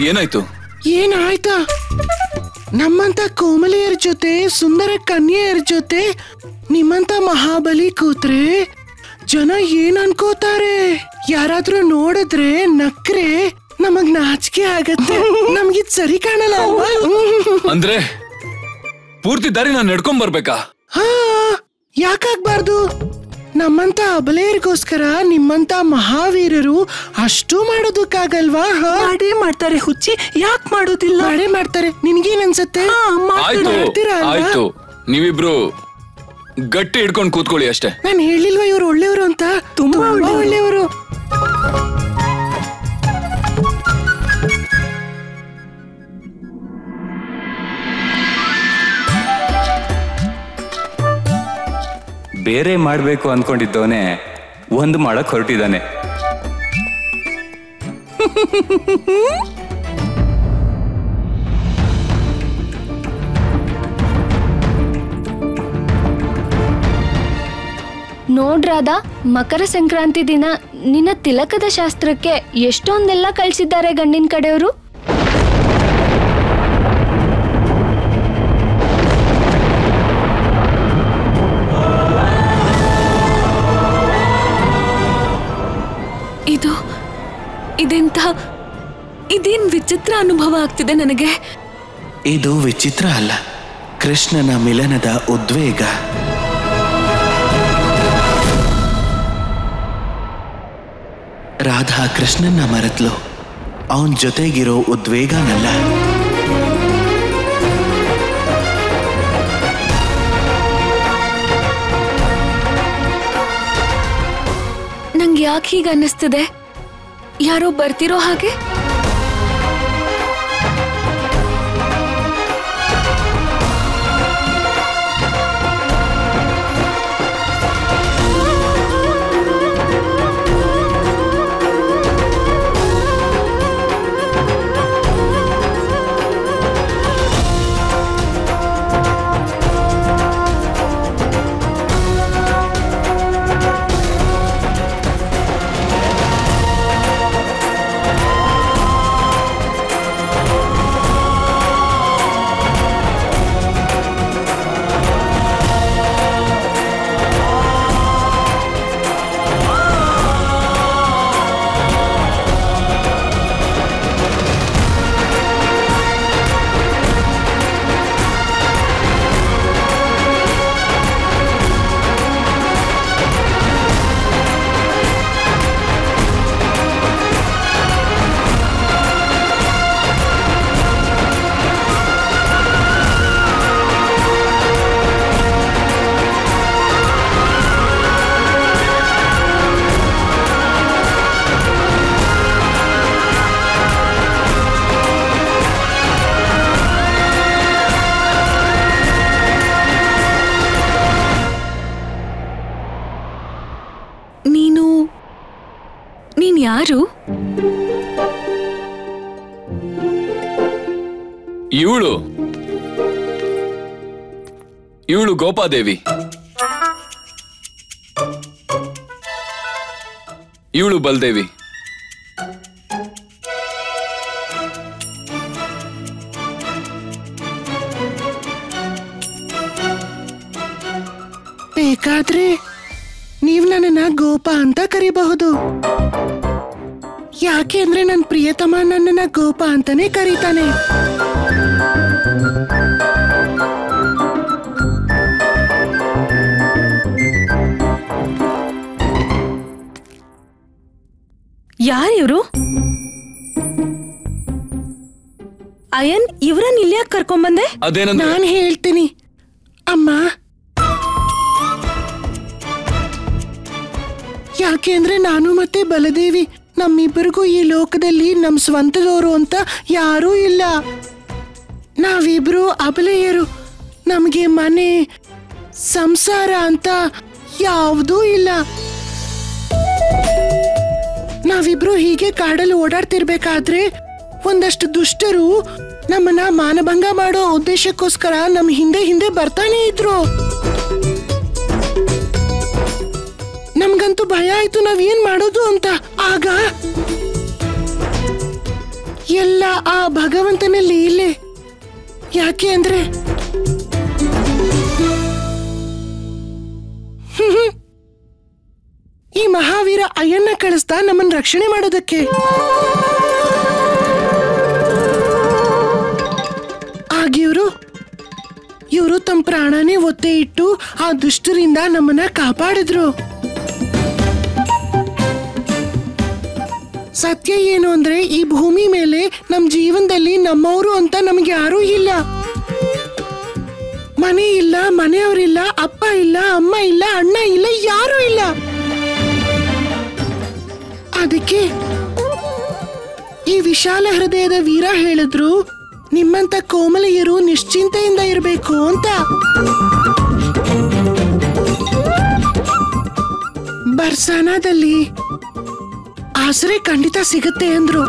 ಏನಾಯ್ತು ಏನಾಯ್ತಾ ನಮ್ಮಂತ ಕೋಮಲಿಯರ ಜೊತೆ ಸುಂದರ ಕನ್ಯೆಯರ ಜೊತೆ ನಿಮ್ಮಂತ ಮಹಾಬಲಿ ಕೂತ್ರೆ ಜನ ಏನ್ ಅನ್ಕೋತಾರೆ ಯಾರಾದ್ರೂ ನೋಡಿದ್ರೆ ನಕ್ರೆ ನಮಗ್ ನಾಚಿಕೆ ಆಗತ್ತೆ ನಮ್ಗಿದ್ ಸರಿ ಕಾಣಲ್ಲ ಅಲ್ವಾ ಅಂದ್ರೆ ಪೂರ್ತಿ ದಾರಿ ನಾನು ನಡ್ಕೊಂಡ್ ಬರ್ಬೇಕಾ ಹಾ ಯಾಕಾಗ್ಬಾರ್ದು ನಮ್ಮಂತ ಅಬಲೆಯರಿಗೋಸ್ಕರ ನಿಮ್ಮಂತ ಮಹಾವೀರರು ಅಷ್ಟು ಮಾಡೋದಕ್ಕಾಗಲ್ವಾ ಹಾ ಮಾಡೇ ಮಾಡ್ತಾರೆ ಹುಚ್ಚಿ ಯಾಕೆ ಮಾಡೋದಿಲ್ಲ ಮಾಡೇ ಮಾಡ್ತಾರೆ ನಿನ್ಗೇನ್ ಅನ್ಸತ್ತೆ ಹಾ, ಮಾಡ್ತಾರೆ. ಆಯ್ತು ಮಾಡ್ತೀರಾ ಅಲ್ವಾ? ಆಯ್ತು ನೀವಿಬ್ರು ಗಟ್ಟಿ ಹಿಡ್ಕೊಂಡು ಕೂತ್ಕೊಳ್ಳಿ ಅಷ್ಟೇ ನಾನ್ ಹೇಳಿಲ್ವಾ ಇವ್ರು ಒಳ್ಳೆಯವರು ಅಂತ ತುಂಬಾ ಒಳ್ಳೆಯವ್ರು. ಒಳ್ಳೆಯವರು ಬೇರೆ ಮಾಡಬೇಕು ಅನ್ಕೊಂಡಿದ್ದವನೇ ಒಂದು ಮಾಡಕ್ ಹೊರಟಿದ್ದಾನೆ ನೋಡ್ರಾದ ಮಕರ ಸಂಕ್ರಾಂತಿ ದಿನ ನಿನ್ನ ತಿಲಕದ ಶಾಸ್ತ್ರಕ್ಕೆ ಎಷ್ಟೊಂದೆಲ್ಲ ಕಳ್ಸಿದ್ದಾರೆ ಗಂಡಿನ ಕಡೆಯವರು ಇದು ಇದೆಂತ ಇದೇನ್ ವಿಚಿತ್ರ ಅನುಭವ ಆಗ್ತಿದೆ ನನಗೆ ಇದು ವಿಚಿತ್ರ ಅಲ್ಲ ಕೃಷ್ಣನ ಮಿಲನದ ಉದ್ವೇಗ ರಾಧಾ ಕೃಷ್ಣನ್ನ ಮರೆತ್ಲು ಅವನ್ ಜೊತೆಗಿರೋ ಉದ್ವೇಗನಲ್ಲ ನಂಗೆ ಯಾಕೆ ಹೀಗೆ ಅನ್ನಿಸ್ತಿದೆ ಯಾರೋ ಬರ್ತಿರೋ ಹಾಗೆ ನೀನು ನೀನ್ ಯಾರು ಇವಳು ಇವಳು ಗೋಪಾದೇವಿ ಇವಳು ಬಲ್ದೇವಿ ಬೇಕಾದ್ರೆ ನೀವ್ ನನ್ನನ್ನ ಗೋಪ ಅಂತ ಕರಿಬಹುದು ಯಾಕೆ ಅಂದ್ರೆ ನನ್ ಪ್ರಿಯತಮ ನನ್ನನ್ನ ಗೋಪ ಅಂತಾನೆ ಕರೀತಾನೆ ಯಾರು ಇವರು ಅಯನ್ ಇವ್ರನ್ನ ಇಲ್ಲಿ ಯಾಕೆ ಕರ್ಕೊಂಬಂದೆ ಅದೇನಂದ್ರೆ ನಾನ್ ಹೇಳ್ತೀನಿ ಅಮ್ಮ ಯಾಕೆ ಅಂದ್ರೆ ನಾನು ಮತ್ತೆ ಬಲದೇವಿ ನಮ್ಮಿಬ್ಬರಿಗೂ ಈ ಲೋಕದಲ್ಲಿ ನಮ್ ಸ್ವಂತದವರು ಅಂತ ಯಾರೂ ಇಲ್ಲ ನಾವಿಬ್ರು ಅಬಲೆಯರು ನಮ್ಗೆ ಮನೆ ಸಂಸಾರ ಅಂತ ಯಾವುದೂ ಇಲ್ಲ ನಾವಿಬ್ರು ಹೀಗೆ ಕಾಡಲ್ಲಿ ಓಡಾಡ್ತಿರ್ಬೇಕಾದ್ರೆ ಒಂದಷ್ಟು ದುಷ್ಟರು ನಮ್ಮನ್ನ ಮಾನಭಂಗ ಮಾಡೋ ಉದ್ದೇಶಕ್ಕೋಸ್ಕರ ನಮ್ ಹಿಂದೆ ಹಿಂದೆ ಬರ್ತಾನೆ ಇದ್ರು ನಮ್ಗಂತೂ ಭಯ ಆಯ್ತು ನಾವ್ ಏನ್ ಮಾಡೋದು ಅಂತ ಆಗ ಎಲ್ಲ ಆ ಭಗವಂತನ ಲೀಲೆ ಯಾಕೆ ಅಂದ್ರೆ ಹ್ಮ್. ಈ ಮಹಾವೀರ ಅಯ್ಯನ್ನ ಕಳಿಸ್ದ ನಮ್ಮನ್ನ ರಕ್ಷಣೆ ಮಾಡೋದಕ್ಕೆ ಆಗಿವ್ರು ಇವರು ತಮ್ಮ ಪ್ರಾಣನೇ ಒತ್ತೆ ಇಟ್ಟು ಆ ದುಷ್ಟರಿಂದ ನಮ್ಮನ್ನ ಕಾಪಾಡಿದ್ರು ಸತ್ಯ ಏನು ಅಂದ್ರೆ ಈ ಭೂಮಿ ಮೇಲೆ ನಮ್ ಜೀವನದಲ್ಲಿ ನಮ್ಮವರು ಅಂತ ನಮ್ಗೆ ಯಾರೂ ಇಲ್ಲ ಮನೆ ಇಲ್ಲ ಮನೆಯವರಿಲ್ಲ ಅಪ್ಪ ಇಲ್ಲ ಅಮ್ಮ ಇಲ್ಲ ಅಣ್ಣ ಇಲ್ಲ ಯಾರೂ ಇಲ್ಲ ಅದಕ್ಕೆ ಈ ವಿಶಾಲ ಹೃದಯದ ವೀರ ಹೇಳಿದ್ರು ನಿಮ್ಮಂತ ಕೋಮಲೆಯರು ನಿಶ್ಚಿಂತೆಯಿಂದ ಇರಬೇಕು ಅಂತ ಬರ್ಸಾನಾದಲ್ಲಿ ಆಸರೆ ಖಂಡಿತ ಸಿಗತ್ತೆ ಅಂದ್ರು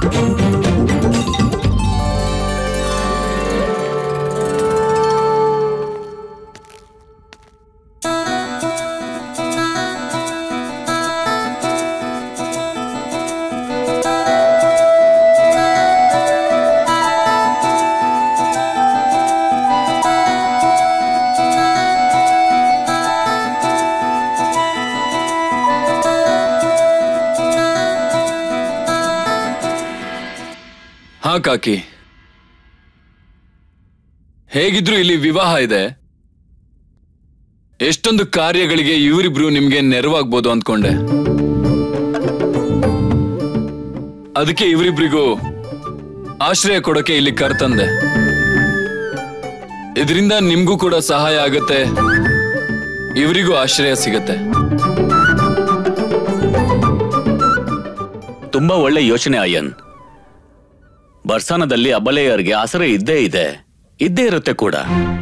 ಹಾ ಕಾಕಿ ಹೇಗಿದ್ರು ಇಲ್ಲಿ ವಿವಾಹ ಇದೆ ಎಷ್ಟೊಂದು ಕಾರ್ಯಗಳಿಗೆ ಇವರಿಬ್ರು ನಿಮ್ಗೆ ನೆರವಾಗ್ಬೋದು ಅಂದ್ಕೊಂಡೆ ಅದಕ್ಕೆ ಇವರಿಬ್ರಿಗೂ ಆಶ್ರಯ ಕೊಡೋಕೆ ಇಲ್ಲಿ ಕರ್ತಂದೆ ಇದರಿಂದ ನಿಮ್ಗೂ ಕೂಡ ಸಹಾಯ ಆಗತ್ತೆ ಇವರಿಗೂ ಆಶ್ರಯ ಸಿಗತ್ತೆ ತುಂಬಾ ಒಳ್ಳೆ ಯೋಚನೆ ಅಯ್ಯನ್ ಬರ್ಸಾನದಲ್ಲಿ ಅಬಲೆಯರಿಗೆ ಆಸರೆ ಇದ್ದೇ ಇದೆ ಇದ್ದೇ ಇರುತ್ತೆ ಕೂಡ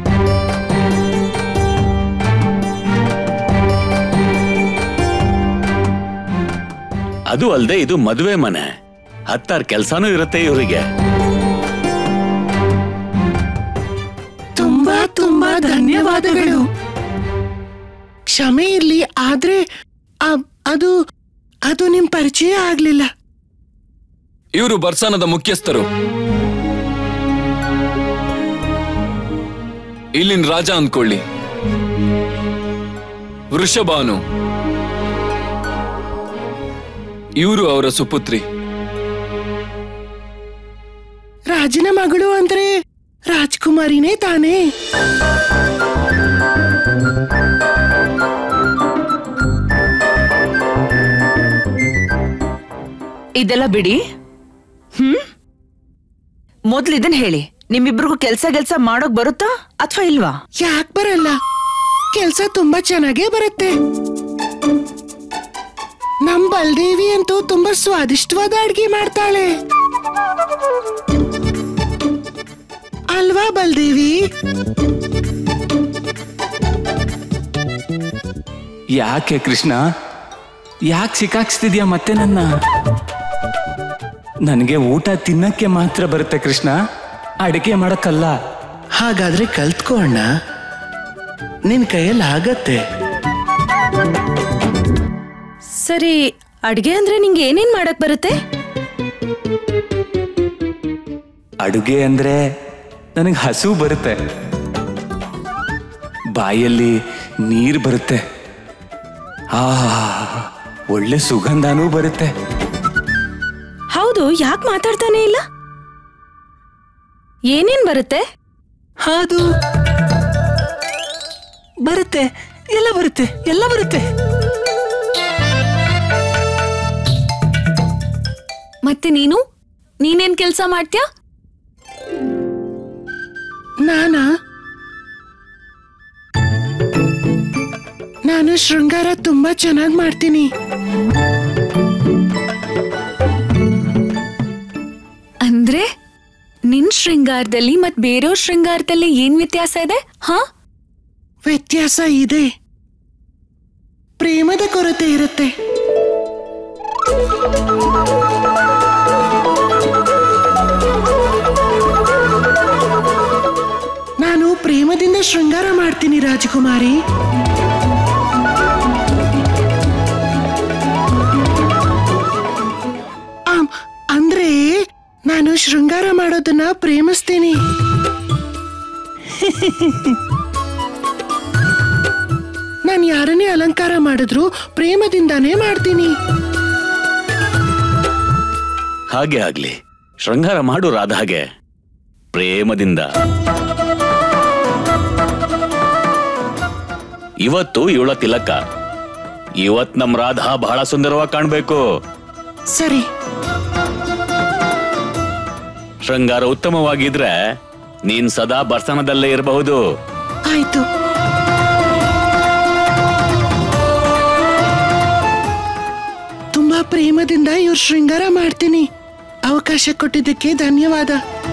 ಅದು ಅಲ್ಲದೆ ಇದು ಮದುವೆ ಮನೆ ಹತ್ತಾರು ಕೆಲ್ಸಾನೂ ಇರುತ್ತೆ ಇವರಿಗೆ ತುಂಬಾ ತುಂಬಾ ಧನ್ಯವಾದಗಳು ಕ್ಷಮೆ ಇರ್ಲಿ ಆದ್ರೆ ಆ- ಅದು ಅದು ನಿಮ್ ಪರಿಚಯ ಆಗ್ಲಿಲ್ಲ ಇವರು ಬರ್ಸಾನದ ಮುಖ್ಯಸ್ಥರು ಇಲ್ಲಿನ ರಾಜ ಅಂದ್ಕೊಳ್ಳಿ ವೃಷಭಾನು ಇವರು ಅವರ ಸುಪುತ್ರಿ ರಾಜನ ಮಗಳು ಅಂದ್ರೆ ರಾಜ್ಕುಮಾರಿನೇ ತಾನೇ ಇದೆಲ್ಲ ಬಿಡಿ ಹ್ಮ್ ಮೊದ್ಲು ಇದನ್ ಹೇಳಿ ನಿಮ್ಮಿಬ್ರಿಗೂ ಕೆಲ್ಸ ಗೆಲ್ಸ ಮಾಡೋಕ್ ಬರುತ್ತಾ ಅಥವಾ ಇಲ್ವಾ ಯಾಕ್ ಬರಲ್ಲ ಕೆಲ್ಸ ತುಂಬಾ ಚೆನ್ನಾಗೇ ಬರುತ್ತೆ ನಮ್ ಬಲ್ದೇವಿ ಅಂತೂ ತುಂಬಾ ಸ್ವಾದಿಷ್ಟವಾದ ಅಡ್ಗೆ ಮಾಡ್ತಾಳೆ ಅಲ್ವಾ ಬಲ್ದೇವಿ ಯಾಕೆ ಕೃಷ್ಣ ಯಾಕೆ ಸಿಕ್ಕಾಕ್ಸ್ತಿದ್ಯಾ ಮತ್ತೆ ನನ್ನ ನನಗೆ ಊಟ ತಿನ್ನಕ್ಕೆ ಮಾತ್ರ ಬರುತ್ತೆ ಕೃಷ್ಣ ಅಡಿಗೆ ಮಾಡಕ್ಕಲ್ಲ ಹಾಗಾದ್ರೆ ಕಲ್ತ್ಕೋ ಅಣ್ಣ ನಿನ್ ಕೈಯಲ್ಲಿ ಆಗತ್ತೆ ಸರಿ ಅಡ್ಗೆ ಅಂದ್ರೆ ನಿಂಗೆ ಏನೇನ್ ಮಾಡಕ್ ಬರುತ್ತೆ ಅಡುಗೆ ಅಂದ್ರೆ ನನಗೆ ಹಸು ಬರುತ್ತೆ ಬಾಯಲ್ಲಿ ನೀರು ಬರುತ್ತೆ ಆ ಒಳ್ಳೆ ಸುಗಂಧನೂ ಬರುತ್ತೆ ಹೌದು ಯಾಕೆ ಮಾತಾಡ್ತಾನೆ ಇಲ್ಲ ಏನೇನ್ ಬರುತ್ತೆ ಅದು ಬರುತ್ತೆ ಎಲ್ಲ ಬರುತ್ತೆ ಎಲ್ಲ ಬರುತ್ತೆ ಮತ್ತೆ ನೀನು ನೀನೇನ್ ಕೆಲ್ಸ ಮಾಡ್ತೀಯಾ ನಾನಾ ನಾನು ಶೃಂಗಾರ ತುಂಬಾ ಚೆನ್ನಾಗಿ ಮಾಡ್ತೀನಿ ಅಂದ್ರೆ ನಿನ್ ಶೃಂಗಾರದಲ್ಲಿ ಮತ್ ಬೇರೆಯವ್ರ ಶೃಂಗಾರದಲ್ಲಿ ಏನ್ ವ್ಯತ್ಯಾಸ ಇದೆ ಹಾ ವ್ಯತ್ಯಾಸ ಇದೆ ಪ್ರೇಮದ ಕೊರತೆ ಇರುತ್ತೆ ನಾನು ಪ್ರೇಮದಿಂದ ಶೃಂಗಾರ ಮಾಡ್ತೀನಿ ರಾಜಕುಮಾರಿ ಆಮ್, ಅಂದ್ರೆ ನಾನು ಶೃಂಗಾರ ಮಾಡೋದನ್ನ ಪ್ರೇಮಿಸ್ತೀನಿ ನಾನು ಯಾರನ್ನೇ ಅಲಂಕಾರ ಮಾಡಿದ್ರು ಪ್ರೇಮದಿಂದಾನೇ ಮಾಡ್ತೀನಿ ಹಾಗೆ ಆಗ್ಲಿ ಶೃಂಗಾರ ಮಾಡು ರಾಧಾಗೆ ಪ್ರೇಮದಿಂದ ಇವತ್ತು ಇವಳ ತಿಲಕ ಇವತ್ ನಮ್ ರಾಧಾ ಬಹಳ ಸುಂದರವಾಗಿ ಕಾಣ್ಬೇಕು ಸರಿ ಶೃಂಗಾರ ಉತ್ತಮವಾಗಿದ್ರೆ ನೀನ್ ಸದಾ ಬರ್ಸನದಲ್ಲೇ ಇರಬಹುದು ಆಯ್ತು ತುಂಬಾ ಪ್ರೇಮದಿಂದ ಇವ್ರ ಶೃಂಗಾರ ಮಾಡ್ತೀನಿ ಅವಕಾಶ ಕೊಟ್ಟಿದ್ದಕ್ಕೆ ಧನ್ಯವಾದ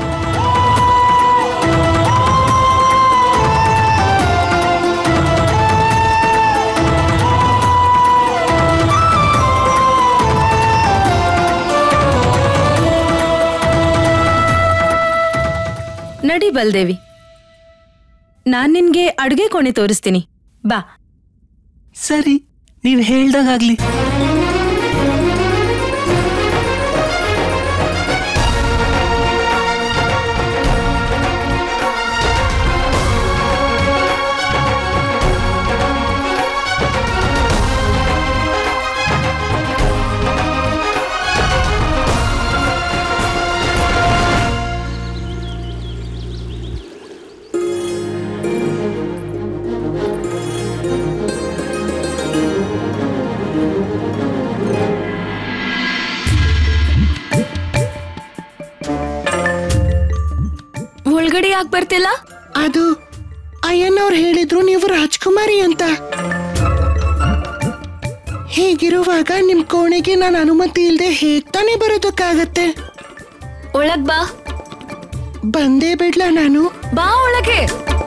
ನಡಿ ಬಲ್ದೇವಿ ನಾನ್ ನಿನ್ಗೆ ಅಡುಗೆ ಕೋಣೆ ತೋರಿಸ್ತೀನಿ ಬಾ ಸರಿ ನೀವ್ ಹೇಳ್ದಾಗ್ಲಿ ಒಳಗಡೆ ಯಾಕೆ ಬರ್ತಿಲ್ಲ ಅದು ಅಯ್ಯನವ್ರು ಹೇಳಿದ್ರು ನೀವು ರಾಜ್ಕುಮಾರಿ ಅಂತ ಹೀಗಿರುವಾಗ ನಿಮ್ ಕೋಣೆಗೆ ನಾನು ಅನುಮತಿ ಇಲ್ಲದೆ ಹೇಗ್ ತಾನೇ ಬರೋದಕ್ಕಾಗತ್ತೆ ಒಳಗ್ ಬಾ ಬಂದೇ ಬಿಡ್ಲಾ ನಾನು ಬಾ ಒಳಗೆ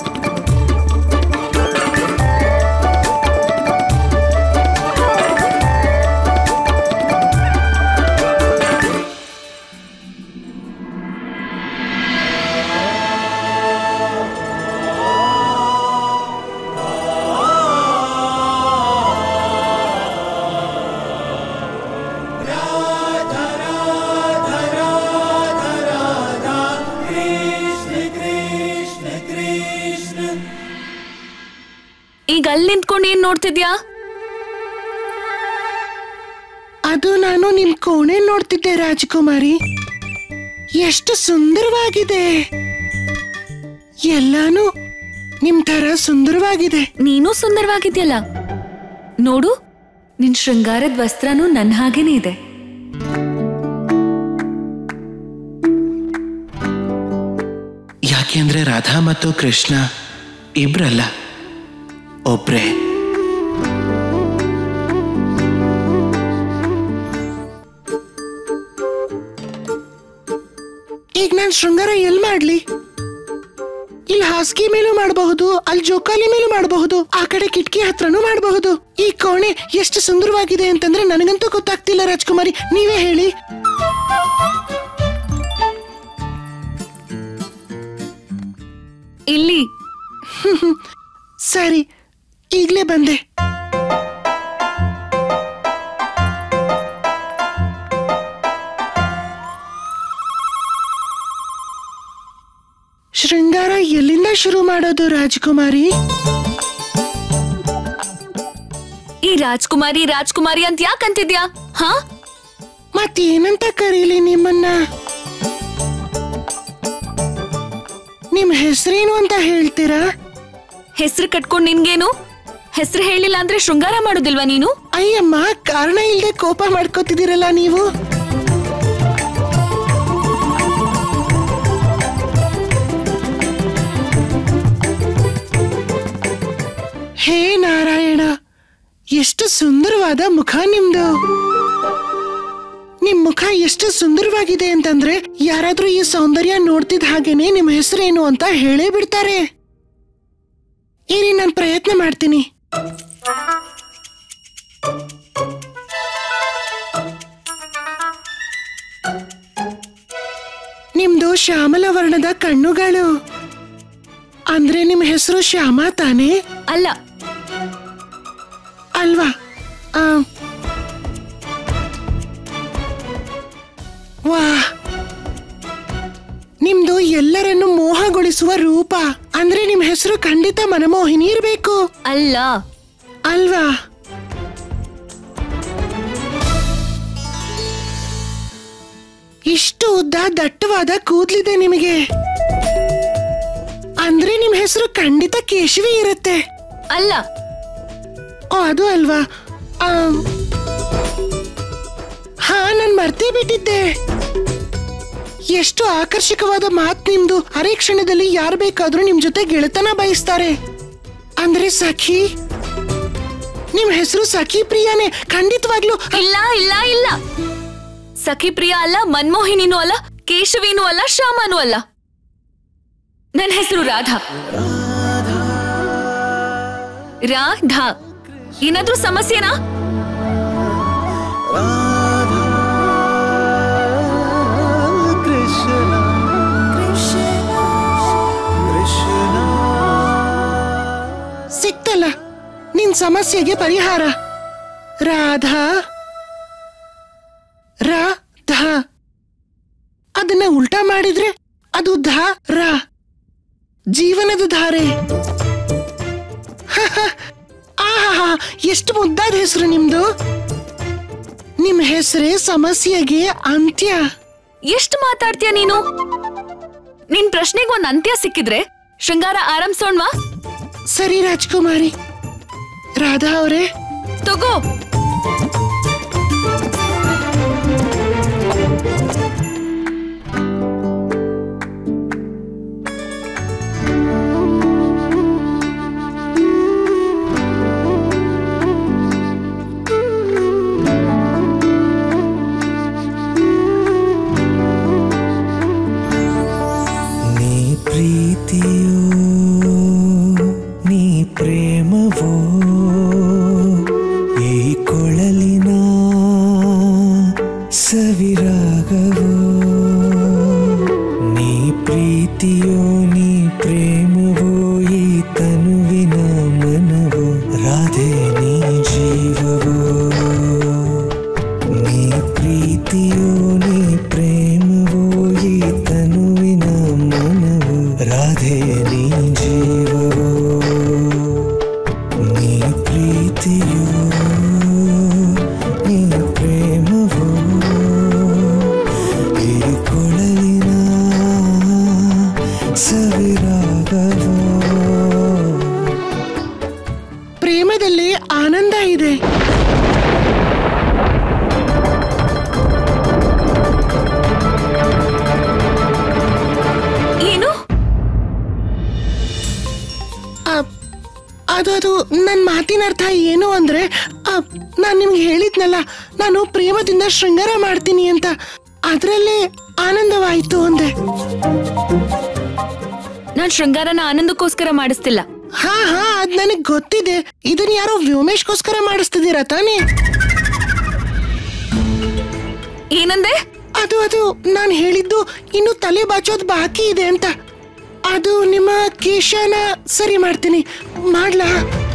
ಈಗ ಅಲ್ಲಿ ನಿಂತ್ಕೊಂಡು ಏನ್ ನೋಡ್ತಿದ್ಯಾ ಅದು ನಾನು ನಿಮ್ ಕೋಣೆ ನೋಡ್ತಿದ್ದೆ ರಾಜಕುಮಾರಿ ಎಷ್ಟು ಸುಂದರವಾಗಿದೆ ಎಲ್ಲಾನು ನಿಮ್ ತರ ಸುಂದರವಾಗಿದೆ ನೀನು ಸುಂದರವಾಗಿದ್ಯಲ್ಲ ನೋಡು ನಿನ್ ಶೃಂಗಾರದ ವಸ್ತ್ರನೂ ನನ್ ಹಾಗೇನೆ ಇದೆ ಯಾಕೆಂದ್ರೆ ರಾಧಾ ಮತ್ತು ಕೃಷ್ಣ ಇಬ್ರಲ್ಲ ಒಬ್ರೇ ಈಗ ನಾನ್ ಶೃಂಗಾರ ಎಲ್ ಮಾಡ್ಲಿ ಇಲ್ಲಿ ಹಾಸಿಗೆ ಮೇಲೂ ಮಾಡಬಹುದು ಅಲ್ಲಿ ಜೋಕಾಲಿ ಮೇಲೂ ಮಾಡಬಹುದು ಆ ಕಡೆ ಕಿಟಕಿ ಹತ್ರನೂ ಮಾಡಬಹುದು ಈ ಕೋಣೆ ಎಷ್ಟು ಸುಂದರವಾಗಿದೆ ಅಂತಂದ್ರೆ ನನಗಂತೂ ಗೊತ್ತಾಗ್ತಿಲ್ಲ ರಾಜ್ಕುಮಾರಿ ನೀವೇ ಹೇಳಿ ಇಲ್ಲಿ ಸರಿ ಈಗ್ಲೇ ಬಂದೆ ಶೃಂಗಾರ ಎಲ್ಲಿಂದ ಶುರು ಮಾಡೋದು ರಾಜಕುಮಾರಿ ಈ ರಾಜ್ಕುಮಾರಿ ರಾಜ್ಕುಮಾರಿ ಅಂತ ಯಾಕೆ ಅಂತಿದ್ಯಾ ಹಾ ಮತ್ತೇನಂತ ಕರೀಲಿ ನಿಮ್ಮನ್ನ ನಿಮ್ ಹೆಸರೇನು ಅಂತ ಹೇಳ್ತೀರಾ ಹೆಸರು ಕಟ್ಕೊಂಡ್ ನಿನ್ಗೇನು ಹೆಸರು ಹೇಳಿಲ್ಲ ಅಂದ್ರೆ ಶೃಂಗಾರ ಮಾಡೋದಿಲ್ವಾ ನೀನು ಅಯ್ಯಮ್ಮ ಕಾರಣ ಇಲ್ದೆ ಕೋಪ ಮಾಡ್ಕೋತಿದ್ದೀರಲ್ಲ ನೀವು ಹೇ ನಾರಾಯಣ ಎಷ್ಟು ಸುಂದರವಾದ ಮುಖ ನಿಮ್ದು ನಿಮ್ ಮುಖ ಎಷ್ಟು ಸುಂದರವಾಗಿದೆ ಅಂತಂದ್ರೆ ಯಾರಾದ್ರೂ ಈ ಸೌಂದರ್ಯ ನೋಡ್ತಿದ್ ಹಾಗೇನೆ ನಿಮ್ ಹೆಸರೇನು ಅಂತ ಹೇಳೇ ಬಿಡ್ತಾರೆ ಇರಿ ನಾನು ಪ್ರಯತ್ನ ಮಾಡ್ತೀನಿ ನಿಮ್ದು ಶ್ಯಾಮಲ ವರ್ಣದ ಕಣ್ಣುಗಳು ಅಂದ್ರೆ ನಿಮ್ ಹೆಸರು ಶ್ಯಾಮ ತಾನೇ ಅಲ್ಲ ಅಲ್ವಾ ಆ. ವಾ ಎಲ್ಲರನ್ನು ಮೋಹಗೊಳಿಸುವ ರೂಪ ಅಂದ್ರೆ ನಿಮ್ ಹೆಸರು ಖಂಡಿತ ಮನಮೋಹಿನಿ ಇರ್ಬೇಕು ಅಲ್ಲ ಅಲ್ವಾ ಇಷ್ಟು ಉದ್ದ ದಟ್ಟವಾದ ಕೂದ್ಲಿದೆ ನಿಮಗೆ ಅಂದ್ರೆ ನಿಮ್ ಹೆಸರು ಖಂಡಿತ ಕೇಶವಿ ಇರುತ್ತೆ ಅಲ್ಲ ಓ ಅದು ಅಲ್ವಾ ಆಮ್. ಹಾ ನಾನ್ ಮರ್ತೇ ಬಿಟ್ಟಿದ್ದೆ ಎಷ್ಟು ಆಕರ್ಷಕವಾದ ಮಾತ್ ನಿಮ್ದು ಅರೆ ಕ್ಷಣದಲ್ಲಿ ಯಾರು ಬೇಕಾದ್ರೂ ನಿಮ್ ಜೊತೆ ಗೆಳೆತನ ಬಯಸ್ತಾರೆ ಅಂದ್ರೆ ಸಖಿ ನಿಮ್ ಹೆಸರು ಸಖಿ ಪ್ರಿಯಾನೇ ಖಂಡಿತವಾಗ್ಲೂ ಇಲ್ಲ ಇಲ್ಲ ಇಲ್ಲ ಸಖಿ ಪ್ರಿಯ ಅಲ್ಲ ಮನ್ಮೋಹಿನಿನೂ ಅಲ್ಲ ಕೇಶವಿನೂ ಅಲ್ಲ ಶ್ಯಾಮನೂ ಅಲ್ಲ ನನ್ನ ಹೆಸರು ರಾಧಾ ರಾಧಾ ಏನಾದ್ರೂ ಸಮಸ್ಯೆನಾ ಸಿಕ್ತಲ್ಲ ನಿನ್ ಸಮಸ್ಯೆಗೆ ಪರಿಹಾರ ರಾಧಾ ರಾಧಾ ಅದನ್ನ ಉಲ್ಟಾ ಮಾಡಿದ್ರೆ ಅದು ಧಾ ರಾ ಜೀವನದ ಧಾರೆ ಆಹಾ ಎಷ್ಟು ಮುದ್ದಾದ ಹೆಸರು ನಿಮ್ದು ನಿಮ್ ಹೆಸರೇ ಸಮಸ್ಯೆಗೆ ಅಂತ್ಯ ಎಷ್ಟು ಮಾತಾಡ್ತೀಯ ನೀನು ನಿನ್ ಪ್ರಶ್ನೆಗೆ ಒಂದ್ ಅಂತ್ಯ ಸಿಕ್ಕಿದ್ರೆ ಶೃಂಗಾರ ಆರಂಭಿಸೋಣ್ವಾ ಸರಿ ರಾಜ್ಕುಮಾರಿ ರಾಧಾ ಅವರೇ ತಗೋ ನೀ ಪ್ರೀತಿಯೋ ನೀ ಪ್ರೇಮವೋ ಈ ಕೊಳಲಿನ ಸವಿರಾಗವೋ ನೀ ಪ್ರೀತಿಯೋ ನೀ ಪ್ರೇಮವೋ ಈ ತನುವಿನ ಮನವೋ ರಾಧೆ ನೀ ಜೀವವೋ ನೀ ಪ್ರೀತಿಯೋ ನೀ ಪ್ರೇಮವೋ ಈ ತನುವಿನ ಮನವೋ ರಾಧೆ ನೀ ಜೀವವೋ ನೀ ಪ್ರೀತಿಯೋ ನೀ ಪ್ರೇಮವೋ ಈ ಕೊಳಲಿನ ಸವಿರಾಗವೋ ಪ್ರೇಮದಲ್ಲಿ ಆನಂದ ಇದೆ ಏನು ಅ- ಅದು ಅದು ನನ್ನ ಮಾತಿನ ಅರ್ಥ ಏನು ಅಂದ್ರೆ ನಾನು ನಿಮ್ಗೆ ಹೇಳಿದ್ನಲ್ಲ ನಾನು ಪ್ರೇಮದಿಂದ ಶೃಂಗಾರ ಮಾಡ್ತೀನಿ ಅಂತ ಅದರಲ್ಲೇ ಆನಂದವಾಯ್ತು ಅಂದೆ ನಾನ್ ಶೃಂಗಾರನ ಆನಂದಕ್ಕೋಸ್ಕರ ಮಾಡಿಸ್ತಿಲ್ಲ ಹಾ ಹಾ ಅದ್ ನನಗ್ ಗೊತ್ತಿದೆ ಇದನ್ನ ಯಾರೋ ವ್ಯೋಮೇಶ್ಗೋಸ್ಕರ ಮಾಡಿಸ್ತಿದ್ದೀರಾ ತಾನೇ ಏನಂದೆ ಅದು ಅದು ನಾನು ಹೇಳಿದ್ದು ಇನ್ನು ತಲೆ ಬಾಚೋದ್ ಬಾಕಿ ಇದೆ ಅಂತ ಅದು ನಿಮ್ಮ ಕೇಶನ ಸರಿ ಮಾಡ್ತೀನಿ ಮಾಡ್ಲಾ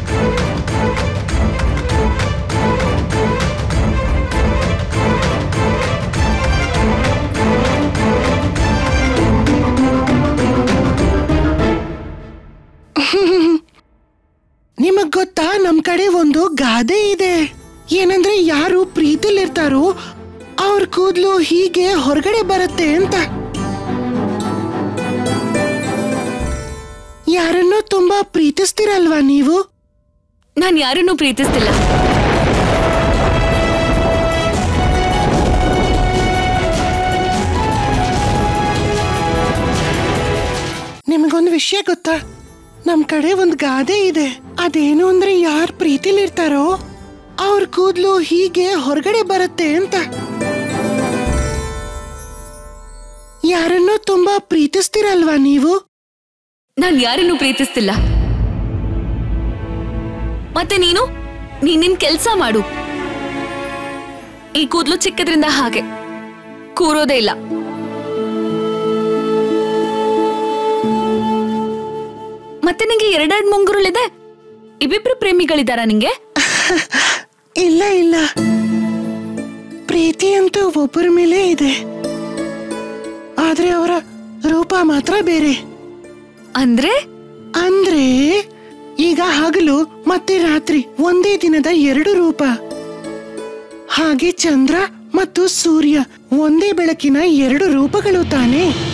ನಿಮಗ್ ಗೊತ್ತಾ ನಮ್ ಕಡೆ ಒಂದು ಗಾದೆ ಇದೆ ಏನಂದ್ರೆ ಯಾರು ಪ್ರೀತಿಲಿರ್ತಾರೋ ಅವ್ರ ಕೂದ್ಲು ಹೀಗೆ ಹೊರಗಡೆ ಬರುತ್ತೆ ಅಂತ ಯಾರನ್ನೋ ತುಂಬಾ ಪ್ರೀತಿಸ್ತೀರಲ್ವಾ ನೀವು ನಾನ್ ಯಾರನ್ನೂ ಪ್ರೀತಿಸ್ತಿಲ್ಲ ನಿಮಗೊಂದು ವಿಷಯ ಗೊತ್ತಾ ನಮ್ ಕಡೆ ಒಂದ್ ಗಾದೆ ಇದೆ ಅದೇನು ಅಂದ್ರೆ ಯಾರ್ ಪ್ರೀತಿಲಿರ್ತಾರೋ ಅವ್ರ ಕೂದ್ಲು ಹೀಗೆ ಹೊರಗಡೆ ಬರುತ್ತೆ ಅಂತ ಯಾರನ್ನೋ ತುಂಬಾ ಪ್ರೀತಿಸ್ತೀರಲ್ವಾ ನೀವು ನಾನ್ ಯಾರನ್ನೂ ಪ್ರೀತಿಸ್ತಿಲ್ಲ ಮತ್ತೆ ನೀನು ನೀನ್ ನಿನ್ ಕೆಲ್ಸ ಮಾಡು ಈ ಕೂದ್ಲು ಚಿಕ್ಕದ್ರಿಂದ ಹಾಗೆ ಕೂರೋದೇ ಇಲ್ಲ ಮತ್ತೆ ನಿಂಗೆ ಎರಡೆರಡು ಮುಂಗುರುಳಿದೆ ಇಬ್ಬಿಬ್ರು ಪ್ರೇಮಿಗಳಿದಾರ ನಿಂಗೆ ಇಲ್ಲ ಇಲ್ಲ ಪ್ರೀತಿ ಅಂತೂ ಒಬ್ಬರ ಮೇಲೆ ಇದೆ ಆದ್ರೆ ಅವರ ರೂಪ ಮಾತ್ರ ಬೇರೆ ಅಂದ್ರೆ ಅಂದ್ರೆ ಈಗ ಹಗಲು ಮತ್ತೆ ರಾತ್ರಿ ಒಂದೇ ದಿನದ ಎರಡು ರೂಪ ಹಾಗೆ ಚಂದ್ರ ಮತ್ತು ಸೂರ್ಯ ಒಂದೇ ಬೆಳಕಿನ ಎರಡು ರೂಪಗಳು ತಾನೇ